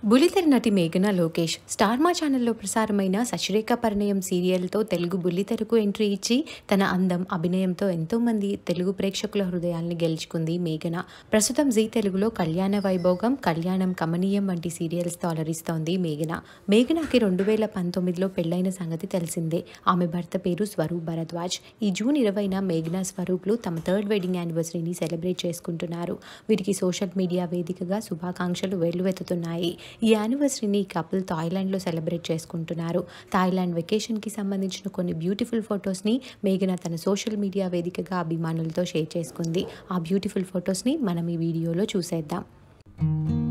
బుల్లితెర నటి మేఘన లోకేష్ స్టార్ మా ఛానల్లో ప్రసారమైన సశిరేఖ పరిణయం సీరియల్తో తెలుగు బుల్లితెరకు ఎంట్రీ ఇచ్చి తన అందం అభినయంతో ఎంతో మంది తెలుగు ప్రేక్షకుల హృదయాల్ని గెలుచుకుంది మేఘన ప్రస్తుతం జీ తెలుగులో కళ్యాణ వైభోగం కళ్యాణం కమనీయం వంటి సీరియల్స్తో అలరిస్తోంది మేఘన మేఘనకి రెండు వేల పంతొమ్మిదిలో పెళ్లైన సంగతి తెలిసిందే ఆమె భర్త పేరు స్వరూప్ భరద్వాజ్ ఈ జూన్ ఇరవైన మేఘన స్వరూప్లు తమ థర్డ్ వెడ్డింగ్ యానివర్సరీని సెలబ్రేట్ చేసుకుంటున్నారు వీరికి సోషల్ మీడియా వేదికగా శుభాకాంక్షలు వెల్లువెత్తుతున్నాయి ఈ యానివర్సరీని ఈ కపుల్ థాయిలాండ్లో సెలబ్రేట్ చేసుకుంటున్నారు థాయిలాండ్ వెకేషన్కి సంబంధించిన కొన్ని బ్యూటిఫుల్ ఫొటోస్ని మేఘన తన సోషల్ మీడియా వేదికగా అభిమానులతో షేర్ చేసుకుంది ఆ బ్యూటిఫుల్ ఫొటోస్ని మనం ఈ వీడియోలో చూసేద్దాం